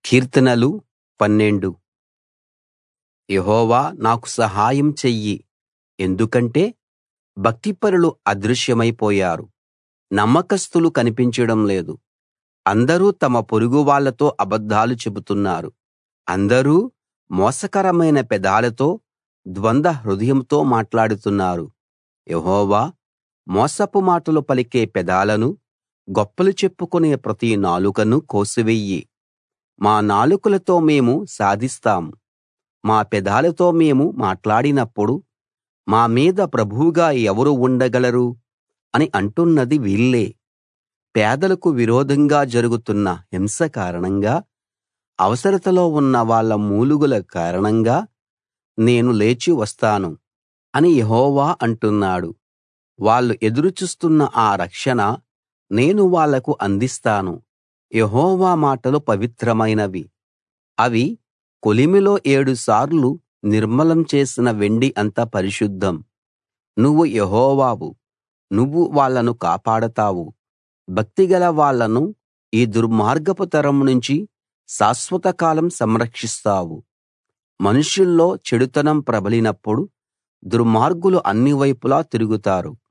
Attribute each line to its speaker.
Speaker 1: కీర్తనలు పన్నెండు యెహోవా నాకు సహాయం చెయ్యి ఎందుకంటే భక్తిపరులు అదృశ్యమైపోయారు నమ్మకస్తులు కనిపించడం లేదు అందరూ తమ పొరుగువాళ్ళతో అబద్ధాలు చెబుతున్నారు అందరూ మోసకరమైన పెదాలతో ద్వంద్వ హృదయంతో మాట్లాడుతున్నారు యెహోవా మోసపు మాటలు పలికే పెదాలను గొప్పలు చెప్పుకునే ప్రతి నాలుకను కోసివెయ్యి మా నాలుకలతో మేము సాధిస్తాం మా పెదాలతో మేము మాట్లాడినప్పుడు మా మీద ప్రభువుగా ఎవరు ఉండగలరు అని అంటున్నది వీళ్ళే పేదలకు విరోధంగా జరుగుతున్న హింస కారణంగా అవసరతలో ఉన్న వాళ్ళ మూలుగుల కారణంగా నేను లేచి వస్తాను అని యెహోవా అంటున్నాడు వాళ్ళు ఎదురు చూస్తున్న ఆ రక్షణ నేను వాళ్లకు అందిస్తాను యెహోవా మాటలు పవిత్రమైనవి అవి కొలిమిలో ఏడు సార్లు నిర్మలం చేసిన వెండి అంత పరిశుద్ధం నువ్వు యెహోవావు నువ్వు వాళ్ళను కాపాడతావు భక్తిగల వాళ్ళను ఈ దుర్మార్గపు తరం నుంచి శాశ్వత కాలం సంరక్షిస్తావు మనుషుల్లో చెడుతనం ప్రబలినప్పుడు దుర్మార్గులు అన్ని వైపులా తిరుగుతారు